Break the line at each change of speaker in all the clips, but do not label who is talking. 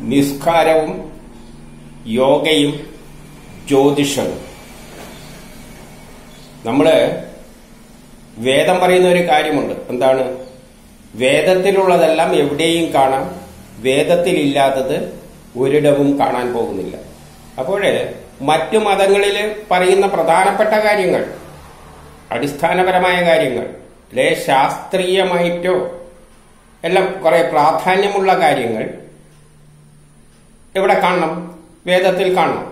നിസ്കാരവും യോഗയും ജ്യോതിഷവും നമ്മള് വേദം പറയുന്ന ഒരു കാര്യമുണ്ട് എന്താണ് വേദത്തിലുള്ളതെല്ലാം എവിടെയും കാണാം വേദത്തിലില്ലാത്തത് ഒരിടവും കാണാൻ പോകുന്നില്ല അപ്പോഴ് മറ്റു മതങ്ങളിൽ പറയുന്ന പ്രധാനപ്പെട്ട കാര്യങ്ങൾ അടിസ്ഥാനപരമായ കാര്യങ്ങൾ അല്ലെ ശാസ്ത്രീയമായിട്ടോ എല്ലാം കുറെ പ്രാധാന്യമുള്ള കാര്യങ്ങൾ എവിടെ കാണണം വേദത്തിൽ കാണണം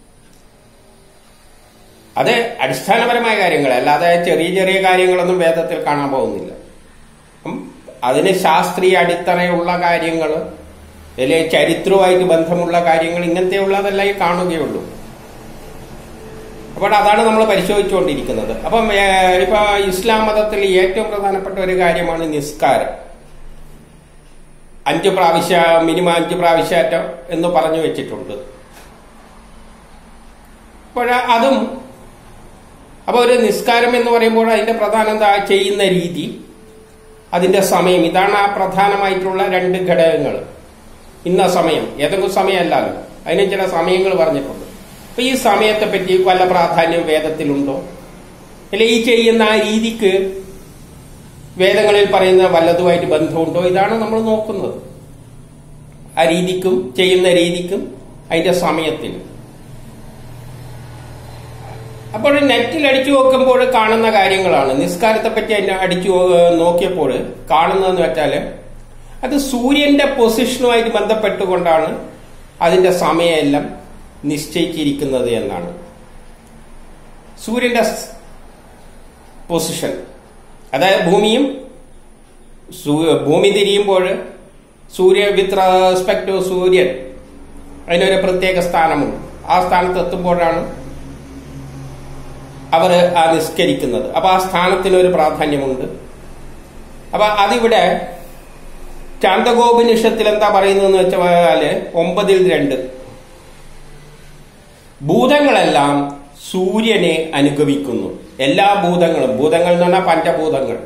അത് അടിസ്ഥാനപരമായ കാര്യങ്ങൾ അല്ലാതെ ചെറിയ ചെറിയ കാര്യങ്ങളൊന്നും വേദത്തിൽ കാണാൻ പോകുന്നില്ല ഉം, അതിന് ശാസ്ത്രീയ അടിത്തറയുള്ള കാര്യങ്ങൾ അല്ലെ ചരിത്രവുമായിട്ട് ബന്ധമുള്ള കാര്യങ്ങൾ ഇങ്ങനത്തെയുള്ളതെല്ലാം ഈ കാണുകയുള്ളൂ അപ്പോൾ അതാണ് നമ്മൾ പരിശോധിച്ചുകൊണ്ടിരിക്കുന്നത് അപ്പം ഏ, ഇപ്പൊ ഇസ്ലാം മതത്തിൽ ഏറ്റവും പ്രധാനപ്പെട്ട ഒരു കാര്യമാണ് നിസ്കാരം അഞ്ച് പ്രാവശ്യം മിനിമം അഞ്ച് പ്രാവശ്യമറ്റോ എന്ന് പറഞ്ഞു വെച്ചിട്ടുണ്ട് അപ്പോൾ അതും അപ്പോൾ ഒരു നിസ്കാരം എന്ന് പറയുമ്പോൾ അതിന്റെ പ്രധാന എന്താ ചെയ്യുന്ന രീതി അതിന്റെ സമയം ഇതാണ് ആ പ്രധാനമായിട്ടുള്ള രണ്ട് ഘടകങ്ങൾ ഇന്ന സമയം ഏതെങ്കിലും സമയമല്ലല്ലോ അതിന് ചില സമയങ്ങൾ പറഞ്ഞിട്ടുണ്ട് അപ്പൊ ഈ സമയത്തെ പറ്റി വല്ല പ്രാധാന്യം വേദത്തിലുണ്ടോ അല്ലെ ഈ ചെയ്യുന്ന ആ രീതിക്ക് വേദങ്ങളിൽ പറയുന്ന വല്ലതുമായിട്ട് ബന്ധമുണ്ടോ ഇതാണ് നമ്മൾ നോക്കുന്നത് ആ രീതിക്കും ചെയ്യുന്ന രീതിക്കും അതിന്റെ സമയത്തിനും അപ്പോൾ നെറ്റിൽ അടിച്ചു നോക്കുമ്പോൾ കാണുന്ന കാര്യങ്ങളാണ് നിസ്കാരത്തെ പറ്റി അതിനെ അടിച്ചു നോ- നോക്കിയപ്പോൾ കാണുന്നതെന്ന് വെച്ചാല് അത് സൂര്യന്റെ പൊസിഷനുമായിട്ട് ബന്ധപ്പെട്ടുകൊണ്ടാണ് അതിന്റെ സമയമെല്ലാം നിശ്ചയിച്ചിരിക്കുന്നത് എന്നാണ് സൂര്യന്റെ പൊസിഷൻ അതായത് ഭൂമിയും സൂ- ഭൂമി തിരിയുമ്പോൾ സൂര്യ വിത്ത് റെസ്പെക്ട് ടു സൂര്യൻ അതിനൊരു പ്രത്യേക സ്ഥാനമുണ്ട് ആ സ്ഥാനത്ത് എത്തുമ്പോഴാണ് അവർ ആ നിസ്കരിക്കുന്നത് അപ്പൊ ആ സ്ഥാനത്തിന് ഒരു പ്രാധാന്യമുണ്ട് അപ്പൊ അതിവിടെ ചാന്തകോപനിഷത്തിൽ എന്താ പറയുന്നതെന്ന് വെച്ചാല് ഒമ്പതിൽ രണ്ട് ഭൂതങ്ങളെല്ലാം സൂര്യനെ അനുഗമിക്കുന്നു എല്ലാ ഭൂതങ്ങളും ഭൂതങ്ങൾ എന്ന് പറഞ്ഞാൽ പഞ്ചഭൂതങ്ങൾ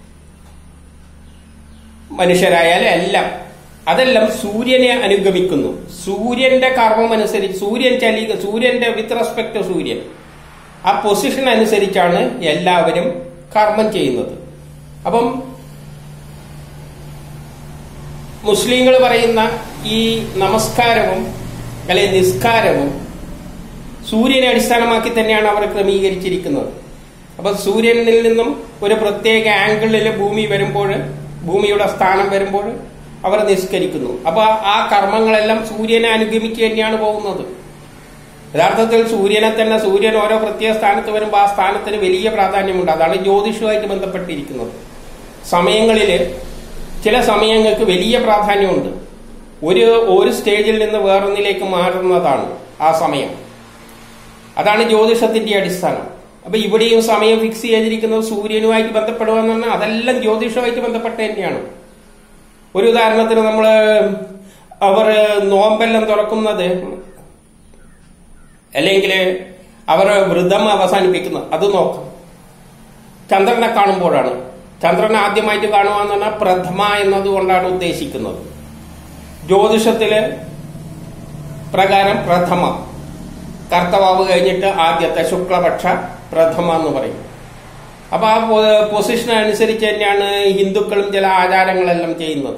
മനുഷ്യരായാലും എല്ലാം അതെല്ലാം സൂര്യനെ അനുഗമിക്കുന്നു സൂര്യന്റെ കർമ്മം അനുസരിച്ച് സൂര്യൻ ചലി സൂര്യന്റെ വിത്ത് റെസ്പെക്ട് സൂര്യൻ ആ പൊസിഷൻ അനുസരിച്ചാണ് എല്ലാവരും കർമ്മം ചെയ്യുന്നത് അപ്പം മുസ്ലിങ്ങൾ പറയുന്ന ഈ നമസ്കാരവും അല്ലെ നിസ്കാരവും സൂര്യനെ അടിസ്ഥാനമാക്കി തന്നെയാണ് അവർ ക്രമീകരിച്ചിരിക്കുന്നത് അപ്പൊ സൂര്യനിൽ നിന്നും ഒരു പ്രത്യേക ആംഗിളിൽ ഭൂമി വരുമ്പോൾ ഭൂമിയുടെ സ്ഥാനം വരുമ്പോൾ അവർ നിസ്കരിക്കുന്നു അപ്പൊ ആ കർമ്മങ്ങളെല്ലാം സൂര്യനെ അനുഗമിച്ച് തന്നെയാണ് പോകുന്നത് യഥാർത്ഥത്തിൽ സൂര്യനെ തന്നെ സൂര്യൻ ഓരോ പ്രത്യേക സ്ഥാനത്ത് വരുമ്പോൾ ആ സ്ഥാനത്തിന് വലിയ പ്രാധാന്യമുണ്ട് അതാണ് ജ്യോതിഷവുമായിട്ട് ബന്ധപ്പെട്ടിരിക്കുന്നത് സമയങ്ങളിൽ ചില സമയങ്ങൾക്ക് വലിയ പ്രാധാന്യമുണ്ട് ഒരു ഒരു സ്റ്റേജിൽ നിന്ന് വേറൊന്നിലേക്ക് മാറുന്നതാണ് ആ സമയം അതാണ് ജ്യോതിഷത്തിന്റെ അടിസ്ഥാനം അപ്പൊ ഇവിടെയും സമയം ഫിക്സ് ചെയ്തിരിക്കുന്നത് സൂര്യനുമായിട്ട് ബന്ധപ്പെടുക എന്ന് പറഞ്ഞാൽ അതെല്ലാം ജ്യോതിഷവുമായിട്ട് ബന്ധപ്പെട്ട തന്നെയാണ് ഒരു ഉദാഹരണത്തിന് നമ്മൾ അവർ നോമ്പെല്ലാം തുറക്കുന്നത് അല്ലെങ്കിൽ അവർ വ്രതം അവസാനിപ്പിക്കുന്നത് അത് നോക്കാം ചന്ദ്രനെ കാണുമ്പോഴാണ് ചന്ദ്രനെ ആദ്യമായിട്ട് കാണുക എന്ന് പറഞ്ഞാൽ പ്രഥമ എന്നതുകൊണ്ടാണ് ഉദ്ദേശിക്കുന്നത് ജ്യോതിഷത്തില് പ്രകാരം പ്രഥമ കർത്തവാവ് കഴിഞ്ഞിട്ട് ആദ്യത്തെ ശുക്ലപക്ഷ പ്രഥമ എന്ന് പറയും അപ്പൊ ആ പൊസിഷൻ അനുസരിച്ച് തന്നെയാണ് ഹിന്ദുക്കളും ചില ആചാരങ്ങളെല്ലാം ചെയ്യുന്നത്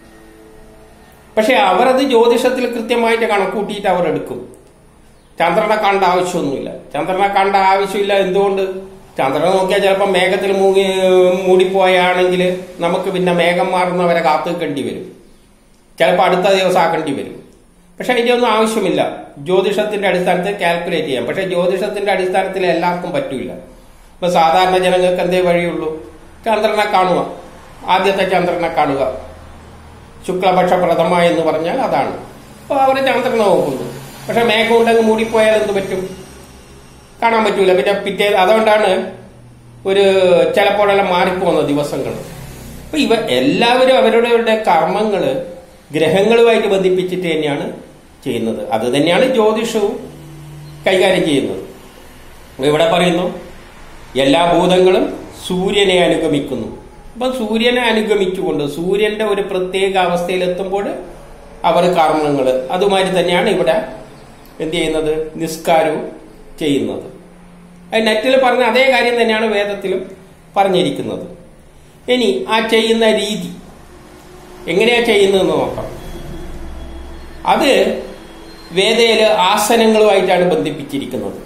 പക്ഷെ അവരത് ജ്യോതിഷത്തിൽ കൃത്യമായിട്ട് കണക്കൂട്ടിയിട്ട് അവർ എടുക്കും ചന്ദ്രനെ കണ്ട ആവശ്യമൊന്നുമില്ല ചന്ദ്രനെ കണ്ട ആവശ്യമില്ല എന്തുകൊണ്ട് ചന്ദ്രനെ നോക്കിയാൽ ചിലപ്പോൾ മേഘത്തിൽ മൂങ്ങി മൂടിപ്പോയാണെങ്കിൽ നമുക്ക് പിന്നെ മേഘം മാറുന്നവരെ കാത്തു നിൽക്കേണ്ടി വരും ചിലപ്പോൾ അടുത്ത ദിവസം ആക്കേണ്ടി വരും പക്ഷെ അതിന്റെ ഒന്നും ആവശ്യമില്ല ജ്യോതിഷത്തിന്റെ അടിസ്ഥാനത്തിൽ കാൽക്കുലേറ്റ് ചെയ്യാം പക്ഷെ ജ്യോതിഷത്തിന്റെ അടിസ്ഥാനത്തിൽ എല്ലാവർക്കും പറ്റൂല ഇപ്പൊ സാധാരണ ജനങ്ങൾക്ക് എന്തേ വഴിയുള്ളൂ ചന്ദ്രനെ കാണുക ആദ്യത്തെ ചന്ദ്രനെ കാണുക ശുക്ലപക്ഷ പ്രഥമ എന്ന് പറഞ്ഞാൽ അതാണ് അപ്പോൾ അവർ ചന്ദ്രനെ നോക്കുന്നു പക്ഷെ മേഘം ഉണ്ടെങ്കിൽ മൂടിപ്പോയാൽ എന്ത് പറ്റും കാണാൻ പറ്റൂല പിന്നെ പിറ്റേ അതുകൊണ്ടാണ് ഒരു ചിലപ്പോഴെല്ലാം മാറിപ്പോകുന്ന ദിവസങ്ങൾ അപ്പൊ ഇവ എല്ലാവരും അവരുടെ കർമ്മങ്ങള് ഗ്രഹങ്ങളുമായിട്ട് ബന്ധിപ്പിച്ചിട്ട് തന്നെയാണ് ചെയ്യുന്നത് അത് തന്നെയാണ് ജ്യോതിഷവും കൈകാര്യം ചെയ്യുന്നത് അപ്പൊ ഇവിടെ പറയുന്നു എല്ലാ ഭൂതങ്ങളും സൂര്യനെ അനുഗമിക്കുന്നു അപ്പൊ സൂര്യനെ അനുഗമിച്ചുകൊണ്ട് സൂര്യന്റെ ഒരു പ്രത്യേക അവസ്ഥയിൽ എത്തുമ്പോൾ അവർ കർമ്മങ്ങൾ അതുമാതിരി തന്നെയാണ് ഇവിടെ എന്ത് ചെയ്യുന്നത് നിസ്കാരവും ചെയ്യുന്നത് അത് നെറ്റിൽ പറഞ്ഞ അതേ കാര്യം തന്നെയാണ് വേദത്തിലും പറഞ്ഞിരിക്കുന്നത് ഇനി ആ ചെയ്യുന്ന രീതി എങ്ങനെയാ ചെയ്യുന്നതെന്ന് നോക്കാം അത് വേദയില് ആസനങ്ങളുമായിട്ടാണ് ബന്ധിപ്പിച്ചിരിക്കുന്നത്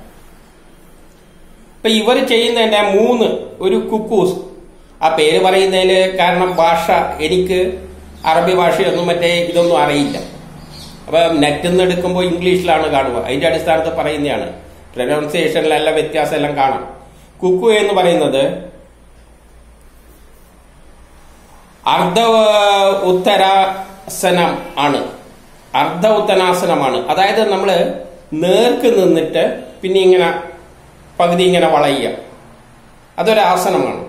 ഇപ്പൊ ഇവർ ചെയ്യുന്നതിന്റെ മൂന്ന് ഒരു കുക്കൂസ് ആ പേര് പറയുന്നതിൽ കാരണം ഭാഷ എനിക്ക് അറബി ഭാഷയൊന്നും മറ്റേ ഇതൊന്നും അറിയില്ല അപ്പൊ നെറ്റിൽ നിന്ന് എടുക്കുമ്പോൾ ഇംഗ്ലീഷിലാണ് കാണുക അതിന്റെ അടിസ്ഥാനത്തിൽ പറയുന്നതാണ് പ്രൊനൗൺസിയേഷനിലെല്ലാം വ്യത്യാസം എല്ലാം കാണാം കുക്കു എന്ന് പറയുന്നത് അർദ്ധ ഉത്തരാസനം ആണ് അർദ്ധ ഉത്തനാസനമാണ് അതായത് നമ്മൾ നേർക്ക് നിന്നിട്ട് പിന്നെ ഇങ്ങനെ പകുതി ഇങ്ങനെ വളയുക അതൊരു ആസനമാണ്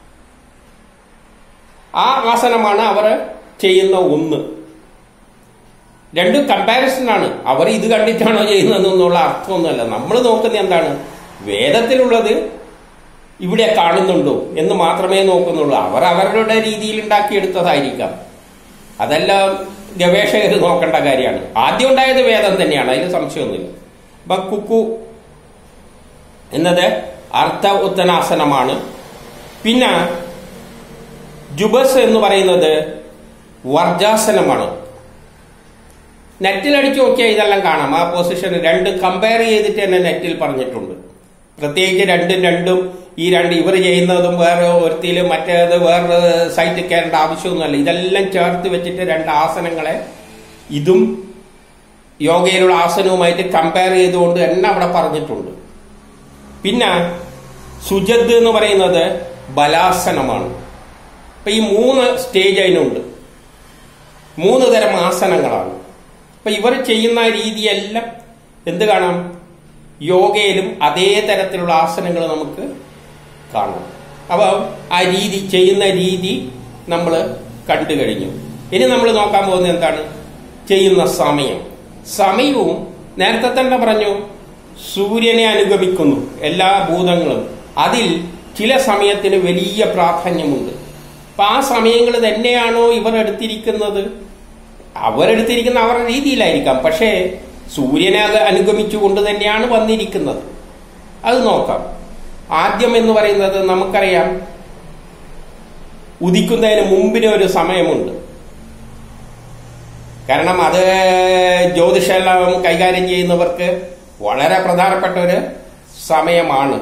ആ ആസനമാണ് അവർ ചെയ്യുന്ന ഒന്ന് രണ്ടും കമ്പാരിസൺ ആണ് അവർ ഇത് കണ്ടിട്ടാണോ ചെയ്യുന്നതെന്നുള്ള അർത്ഥമൊന്നുമല്ല നമ്മൾ നോക്കുന്ന എന്താണ് വേദത്തിലുള്ളത് ഇവിടെ കാണുന്നുണ്ടോ എന്ന് മാത്രമേ നോക്കുന്നുള്ളൂ അവർ അവരുടെ രീതിയിൽ ഉണ്ടാക്കിയെടുത്തതായിരിക്കാം അതെല്ലാം ഗവേഷകർ നോക്കേണ്ട കാര്യമാണ് ആദ്യം ഉണ്ടായത് വേദം തന്നെയാണ് അതിൽ സംശയമൊന്നുമില്ല അപ്പൊ കുക്കു എന്നത് അർത്ഥ ഉത്തനാസനമാണ് പിന്നെ ജുബസ് എന്ന് പറയുന്നത് വർജാസനമാണ് നെറ്റിൽ അടിച്ചു നോക്കിയാൽ ഇതെല്ലാം കാണാം ആ പൊസിഷൻ രണ്ട് കമ്പയർ ചെയ്തിട്ട് തന്നെ നെറ്റിൽ പറഞ്ഞിട്ടുണ്ട് പ്രത്യേകിച്ച് രണ്ടും രണ്ടും ഈ രണ്ട് ഇവർ ചെയ്യുന്നതും വേറെ ഒരുത്തിയിൽ മറ്റേത് വേറെ സൈറ്റിൽ കയറേണ്ട ആവശ്യമൊന്നുമല്ല ഇതെല്ലാം ചേർത്ത് വെച്ചിട്ട് രണ്ട് ആസനങ്ങളെ ഇതും യോഗയിലുള്ള ആസനവുമായിട്ട് കമ്പയർ ചെയ്തുകൊണ്ട് തന്നെ അവിടെ പറഞ്ഞിട്ടുണ്ട് പിന്നെ സുജദ് എന്ന് പറയുന്നത് ബലാസനമാണ് അപ്പൊ ഈ മൂന്ന് സ്റ്റേജ് അതിനുണ്ട് മൂന്ന് തരം ആസനങ്ങളാണ് അപ്പൊ ഇവർ ചെയ്യുന്ന രീതിയെല്ലാം എന്ത് കാണാം യോഗയിലും അതേ തരത്തിലുള്ള ആസനങ്ങൾ നമുക്ക് കാണാം അപ്പൊ ആ രീതി ചെയ്യുന്ന രീതി നമ്മൾ കണ്ടു കഴിഞ്ഞു ഇനി നമ്മൾ നോക്കാൻ പോകുന്നത് എന്താണ് ചെയ്യുന്ന സമയം സമയവും നേരത്തെ തന്നെ പറഞ്ഞു സൂര്യനെ അനുഗമിക്കുന്നു എല്ലാ ഭൂതങ്ങളും അതിൽ ചില സമയത്തിന് വലിയ പ്രാധാന്യമുണ്ട് അപ്പൊ ആ സമയങ്ങൾ തന്നെയാണോ ഇവർ എടുത്തിരിക്കുന്നത് അവരെടുത്തിരിക്കുന്ന അവരുടെ രീതിയിലായിരിക്കാം പക്ഷേ സൂര്യനെ അത് അനുഗമിച്ചുകൊണ്ട് തന്നെയാണ് വന്നിരിക്കുന്നത് അത് നോക്കാം ആദ്യം എന്ന് പറയുന്നത് നമുക്കറിയാം ഉദിക്കുന്നതിന് മുമ്പിന് ഒരു സമയമുണ്ട് കാരണം അത് ജ്യോതിഷെല്ലാം കൈകാര്യം ചെയ്യുന്നവർക്ക് വളരെ പ്രധാനപ്പെട്ട ഒരു സമയമാണ്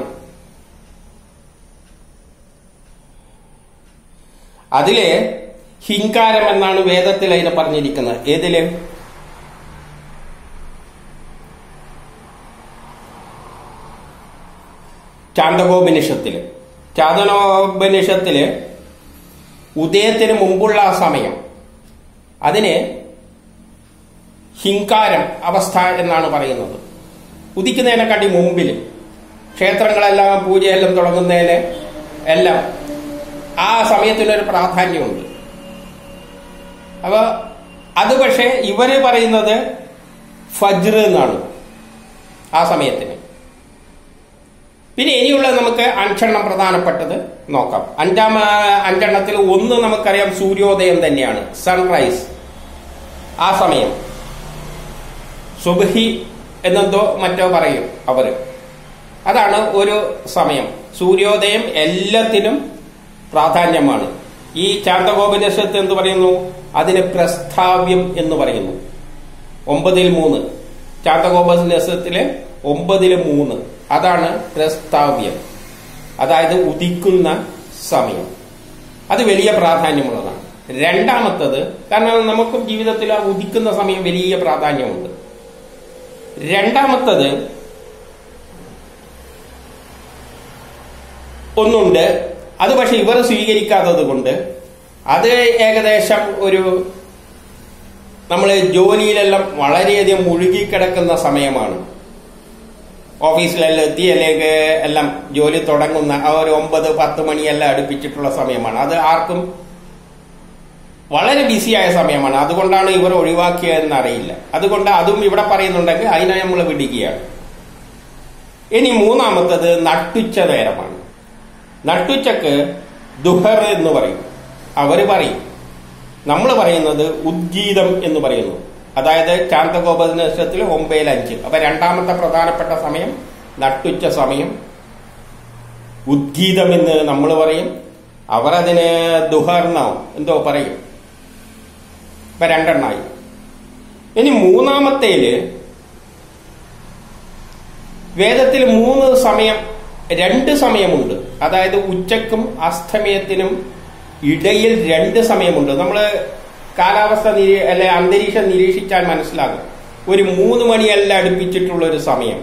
അതില് ഹിങ്കാരം എന്നാണ് വേദത്തിൽ അതിനെ പറഞ്ഞിരിക്കുന്നത് ഏതില് ചാന്തകോപനിഷത്തില് ചാതനോപനിഷത്തില് ഉദയത്തിന് മുമ്പുള്ള ആ സമയം അതിന് ഹിങ്കാരം അവസ്ഥ എന്നാണ് പറയുന്നത് ഉദിക്കുന്നതിനെക്കാട്ടി മുമ്പിൽ ക്ഷേത്രങ്ങളെല്ലാം പൂജയെല്ലാം തുടങ്ങുന്നതിന് എല്ലാം ആ സമയത്തിനൊരു പ്രാധാന്യമുണ്ട് അപ്പൊ അത് പക്ഷേ ഇവര് പറയുന്നത് ഫജ്ർ എന്നാണ് ആ സമയത്തിന് പിന്നെ ഇനിയുള്ള നമുക്ക് അഞ്ചെണ്ണം പ്രധാനപ്പെട്ടത് നോക്കാം അഞ്ചാം ആ, അഞ്ചെണ്ണത്തിൽ ഒന്ന് നമുക്കറിയാം സൂര്യോദയം തന്നെയാണ് സൺറൈസ് ആ സമയം സുബഹി എന്നെന്തോ മറ്റോ പറയും അവര് അതാണ് ഒരു സമയം സൂര്യോദയം എല്ലാത്തിനും പ്രാധാന്യമാണ് ഈ ചാന്തകോപനിഷത്ത് എന്ന് പറയുന്നു അതിന് പ്രസ്താവ്യം എന്ന് പറയുന്നു ഒമ്പതിൽ മൂന്ന് ചാന്തകോപനിഷത്തിലെ ഒമ്പതിൽ മൂന്ന് അതാണ് പ്രസ്താവ്യം അതായത് ഉദിക്കുന്ന സമയം അത് വലിയ പ്രാധാന്യമുള്ളതാണ് രണ്ടാമത്തത് കാരണം നമുക്കും ജീവിതത്തിൽ ആ ഉദിക്കുന്ന സമയം വലിയ പ്രാധാന്യമുണ്ട് രണ്ടാമത്തത് ഒന്നുണ്ട് അത് പക്ഷെ ഇവർ സ്വീകരിക്കാത്തത് കൊണ്ട് അത് ഏകദേശം ഒരു നമ്മൾ ജോലിയിലെല്ലാം വളരെയധികം മുഴുകിക്കിടക്കുന്ന സമയമാണ് ഓഫീസിലെല്ലാം എത്തി അല്ലെങ്കിൽ എല്ലാം ജോലി തുടങ്ങുന്ന ആ ഒരു ഒമ്പത് പത്ത് മണിയെല്ലാം അടുപ്പിച്ചിട്ടുള്ള സമയമാണ് അത് ആർക്കും വളരെ ബിസിയായ സമയമാണ് അതുകൊണ്ടാണ് ഇവർ ഒഴിവാക്കിയതെന്ന് അറിയില്ല അതുകൊണ്ട് അതും ഇവിടെ പറയുന്നുണ്ടെങ്കിൽ അതിനെ നമ്മൾ വിടുകയാണ് ഇനി മൂന്നാമത്തത് നട്ടുച്ച നേരമാണ് നട്ടുച്ചക്ക് ദുഹർ എന്ന് പറയും അവര് പറയും നമ്മൾ പറയുന്നത് ഉദ്ഗീതം എന്ന് പറയുന്നു അതായത് ചാന്തകോപനിഷത്തിൽ ഒമ്പതിൽ അഞ്ച് അപ്പൊ രണ്ടാമത്തെ പ്രധാനപ്പെട്ട സമയം നട്ടുച്ച സമയം ഉദ്ഗീതം എന്ന് നമ്മൾ പറയും അവർ അതിന് ദുഹർണാവും എന്തോ പറയും ഇപ്പൊ രണ്ടെണ്ണായി ഇനി മൂന്നാമത്തേല് വേദത്തിൽ മൂന്ന് സമയം രണ്ട് സമയമുണ്ട് അതായത് ഉച്ചക്കും അസ്തമയത്തിനും ഇടയിൽ രണ്ട് സമയമുണ്ട് നമ്മൾ കാലാവസ്ഥ നിരീ അല്ലെ അന്തരീക്ഷം നിരീക്ഷിച്ചാൽ മനസ്സിലാകും ഒരു മൂന്ന് മണിയല്ല അടുപ്പിച്ചിട്ടുള്ള ഒരു സമയം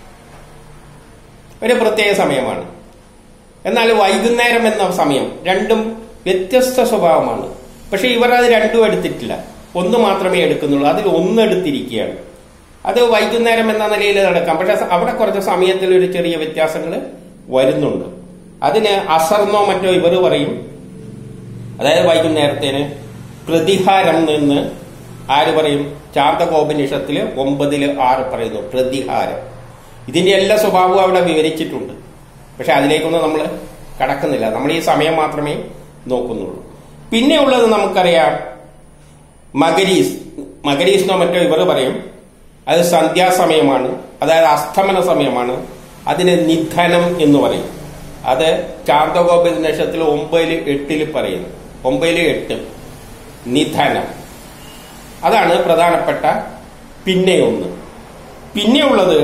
ഒരു പ്രത്യേക സമയമാണ് എന്നാൽ വൈകുന്നേരം എന്ന സമയം രണ്ടും വ്യത്യസ്ത സ്വഭാവമാണ് പക്ഷെ ഇവർ അത് രണ്ടും എടുത്തിട്ടില്ല ഒന്ന് മാത്രമേ എടുക്കുന്നുള്ളൂ അതിൽ ഒന്ന് എടുത്തിരിക്കുകയാണ് അത് വൈകുന്നേരം എന്ന നിലയിൽ നടക്കാം പക്ഷെ അവിടെ കുറച്ച് സമയത്തിൽ ഒരു ചെറിയ വ്യത്യാസങ്ങൾ വരുന്നുണ്ട് അതിന് അസർന്നോ മറ്റോ ഇവർ പറയും അതായത് വൈകുന്നേരത്തേന് പ്രതിഹാരം നിന്ന് ആര് പറയും ചാർത്തകോപനിഷത്തില് ഒമ്പതില് ആറ് പറയുന്നു പ്രതിഹാരം ഇതിന്റെ എല്ലാ സ്വഭാവവും അവിടെ വിവരിച്ചിട്ടുണ്ട് പക്ഷെ അതിലേക്കൊന്നും നമ്മൾ കടക്കുന്നില്ല നമ്മൾ ഈ സമയം മാത്രമേ നോക്കുന്നുള്ളൂ പിന്നെ ഉള്ളത് നമുക്കറിയാം മകരീസ് മകരീസ് എന്നോ മറ്റോ ഇവർ പറയും അത് സന്ധ്യാസമയമാണ് അതായത് അസ്തമന സമയമാണ് അതിന് നിധനം എന്ന് പറയും അത് ചാന്തകോപനിഷത്തിൽ ഒമ്പതില് എട്ടില് പറയുന്നു ഒമ്പതില് എട്ട് നിധനം അതാണ് പ്രധാനപ്പെട്ട പിന്നെ ഒന്ന് പിന്നെ ഉള്ളത്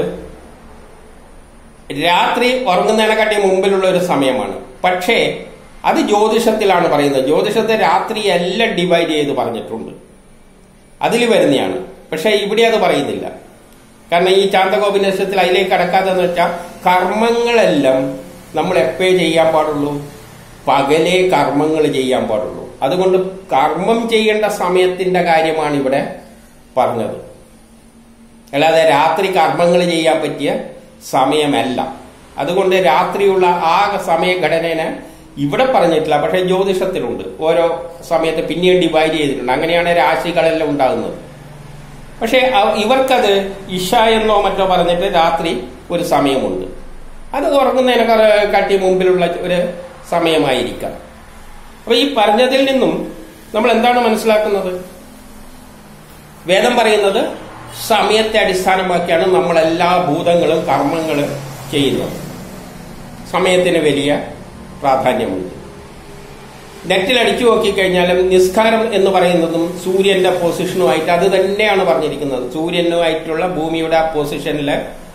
രാത്രി ഉറങ്ങുന്നതിനെക്കാട്ടി മുമ്പിലുള്ള ഒരു സമയമാണ് പക്ഷേ അത് ജ്യോതിഷത്തിലാണ് പറയുന്നത് ജ്യോതിഷത്തെ രാത്രി എല്ലാം ഡിവൈഡ് ചെയ്ത് പറഞ്ഞിട്ടുണ്ട് അതിൽ വരുന്നതാണ് പക്ഷെ ഇവിടെ അത് പറയുന്നില്ല കാരണം ഈ ചാന്തകോപനിഷത്തിൽ അതിലേക്ക് കടക്കാതെന്ന് വെച്ചാൽ കർമ്മങ്ങളെല്ലാം നമ്മൾ എപ്പോഴേ ചെയ്യാൻ പാടുള്ളൂ പകലേ കർമ്മങ്ങൾ ചെയ്യാൻ പാടുള്ളൂ അതുകൊണ്ട് കർമ്മം ചെയ്യേണ്ട സമയത്തിന്റെ കാര്യമാണ് ഇവിടെ പറഞ്ഞത് അല്ലാതെ രാത്രി കർമ്മങ്ങൾ ചെയ്യാൻ പറ്റിയ സമയമല്ല അതുകൊണ്ട് രാത്രിയുള്ള ആ സമയഘടനയെ ഇവിടെ പറഞ്ഞിട്ടില്ല പക്ഷെ ജ്യോതിഷത്തിലുണ്ട് ഓരോ സമയത്ത് പിന്നെയും ഡിവൈഡ് ചെയ്തിട്ടുണ്ട് അങ്ങനെയാണ് രാശികളെല്ലാം ഉണ്ടാകുന്നത് പക്ഷെ ഇവർക്കത് ഇഷ എന്നോ മറ്റോ പറഞ്ഞിട്ട് രാത്രി ഒരു സമയമുണ്ട് അത് ഉറങ്ങുന്നതിനെ കാട്ടി മുമ്പിലുള്ള ഒരു സമയമായിരിക്കാം അപ്പൊ ഈ പറഞ്ഞതിൽ നിന്നും നമ്മൾ എന്താണ് മനസ്സിലാക്കുന്നത് വേദം പറയുന്നത് സമയത്തെ അടിസ്ഥാനമാക്കിയാണ് നമ്മൾ എല്ലാ ഭൂതങ്ങളും കർമ്മങ്ങളും ചെയ്യുന്നത് സമയത്തിന് വലിയ പ്രാധാന്യമുണ്ട് നെറ്റിൽ അടിച്ചു നോക്കിക്കഴിഞ്ഞാലും നിസ്കാരം എന്ന് പറയുന്നതും സൂര്യന്റെ പൊസിഷനുമായിട്ട് അത് തന്നെയാണ് പറഞ്ഞിരിക്കുന്നത് സൂര്യനുമായിട്ടുള്ള ഭൂമിയുടെ പൊസിഷനിൽ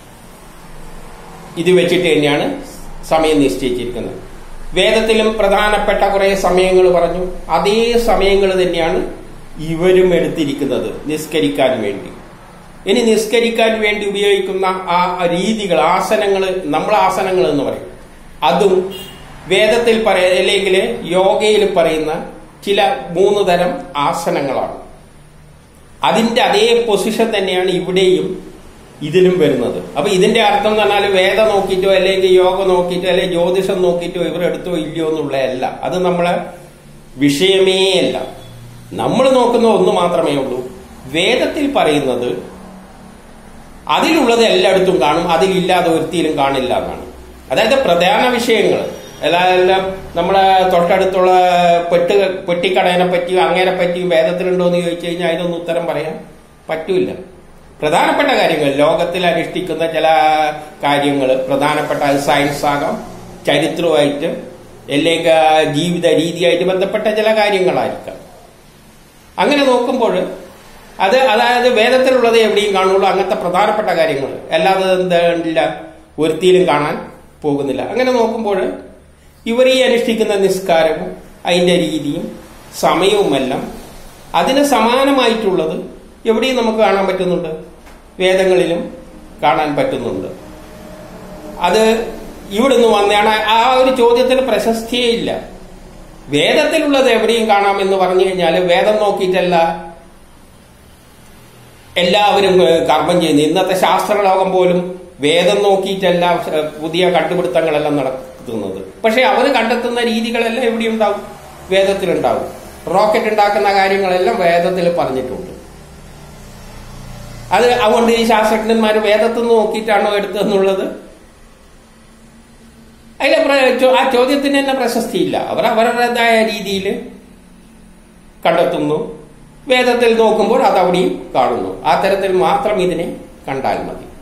ഇത് വെച്ചിട്ട് തന്നെയാണ് സമയം നിശ്ചയിച്ചിരിക്കുന്നത് വേദത്തിലും പ്രധാനപ്പെട്ട കുറെ സമയങ്ങൾ പറഞ്ഞു അതേ സമയങ്ങൾ തന്നെയാണ് ഇവരും എടുത്തിരിക്കുന്നത് നിസ്കരിക്കാൻ വേണ്ടി ഇനി നിസ്കരിക്കാൻ വേണ്ടി ഉപയോഗിക്കുന്ന ആ രീതികൾ ആസനങ്ങൾ നമ്മൾ ആസനങ്ങൾ എന്ന് പറയും അതും വേദത്തിൽ പറയ അല്ലെങ്കിൽ യോഗയിൽ പറയുന്ന ചില മൂന്ന് തരം ആസനങ്ങളാണ് അതിന്റെ അതേ പൊസിഷൻ തന്നെയാണ് ഇവിടെയും ഇതിലും വരുന്നത് അപ്പൊ ഇതിന്റെ അർത്ഥം എന്ന് പറഞ്ഞാൽ വേദ നോക്കിയിട്ടോ അല്ലെങ്കിൽ യോഗ നോക്കിയിട്ടോ അല്ലെങ്കിൽ ജ്യോതിഷം നോക്കിയിട്ടോ ഇവർ എടുത്തോ ഇല്ലയോ എന്നുള്ളതല്ല അത് നമ്മളെ വിഷയമേ അല്ല നമ്മൾ നോക്കുന്ന ഒന്ന് മാത്രമേ ഉള്ളൂ വേദത്തിൽ പറയുന്നത് അതിലുള്ളത് എല്ലായിടത്തും കാണും അതിലില്ലാതെ ഒരുത്തിയിലും കാണില്ല എന്നാണ് അതായത് പ്രധാന വിഷയങ്ങൾ എല്ലാം നമ്മളെ തൊട്ടടുത്തുള്ള പെട്ട് പെട്ടിക്കടയനെ പറ്റിയും അങ്ങേരെ പറ്റിയും വേദത്തിലുണ്ടോ എന്ന് ചോദിച്ചു കഴിഞ്ഞാൽ അതിനൊന്നും ഉത്തരം പറയാൻ പറ്റൂല പ്രധാനപ്പെട്ട കാര്യങ്ങൾ ലോകത്തിൽ അനുഷ്ഠിക്കുന്ന ചില കാര്യങ്ങൾ പ്രധാനപ്പെട്ട അത് സയൻസ് ആകാം ചരിത്രവുമായിട്ട് അല്ലെങ്കിൽ ജീവിത രീതിയായിട്ട് ബന്ധപ്പെട്ട ചില കാര്യങ്ങളായിരിക്കാം അങ്ങനെ നോക്കുമ്പോൾ അത് അതായത് വേദത്തിലുള്ളത് എവിടെയും കാണുള്ളൂ അങ്ങനത്തെ പ്രധാനപ്പെട്ട കാര്യങ്ങൾ അല്ലാതെ എന്തില്ല ഒരുത്തിയിലും കാണാൻ പോകുന്നില്ല അങ്ങനെ നോക്കുമ്പോൾ ഇവർ ഈ അനുഷ്ഠിക്കുന്ന നിസ്കാരവും അതിന്റെ രീതിയും സമയവുമെല്ലാം അതിന് സമാനമായിട്ടുള്ളത് എവിടെയും നമുക്ക് കാണാൻ പറ്റുന്നുണ്ട് വേദങ്ങളിലും കാണാൻ പറ്റുന്നുണ്ട് അത് ഇവിടുന്ന് വന്നതാണ് ആ ഒരു ചോദ്യത്തിന് പ്രശസ്തിയേ ഇല്ല വേദത്തിലുള്ളത് എവിടെയും കാണാമെന്ന് പറഞ്ഞു കഴിഞ്ഞാൽ വേദം നോക്കിയിട്ടല്ല എല്ലാവരും കർമ്മം ചെയ്യുന്നു ഇന്നത്തെ ശാസ്ത്രലോകം പോലും വേദം നോക്കിയിട്ടല്ല പുതിയ കണ്ടുപിടുത്തങ്ങളെല്ലാം നടത്തുന്നത് പക്ഷെ അവർ കണ്ടെത്തുന്ന രീതികളെല്ലാം എവിടെ ഉണ്ടാവും വേദത്തിലുണ്ടാവും റോക്കറ്റ് ഉണ്ടാക്കുന്ന കാര്യങ്ങളെല്ലാം വേദത്തിൽ പറഞ്ഞിട്ടുണ്ട് അത് അതുകൊണ്ട് ഈ ശാസ്ത്രജ്ഞന്മാർ വേദത്തിൽ നിന്ന് നോക്കിയിട്ടാണോ എടുത്തതെന്നുള്ളത് അതിലെ ആ ചോദ്യത്തിന് തന്നെ പ്രശസ്തിയില്ല അവർ അവരുടേതായ രീതിയിൽ കണ്ടെത്തുന്നു വേദത്തിൽ നോക്കുമ്പോൾ അത് അവിടെയും കാണുന്നു ആ തരത്തിൽ മാത്രം ഇതിനെ കണ്ടാൽ മതി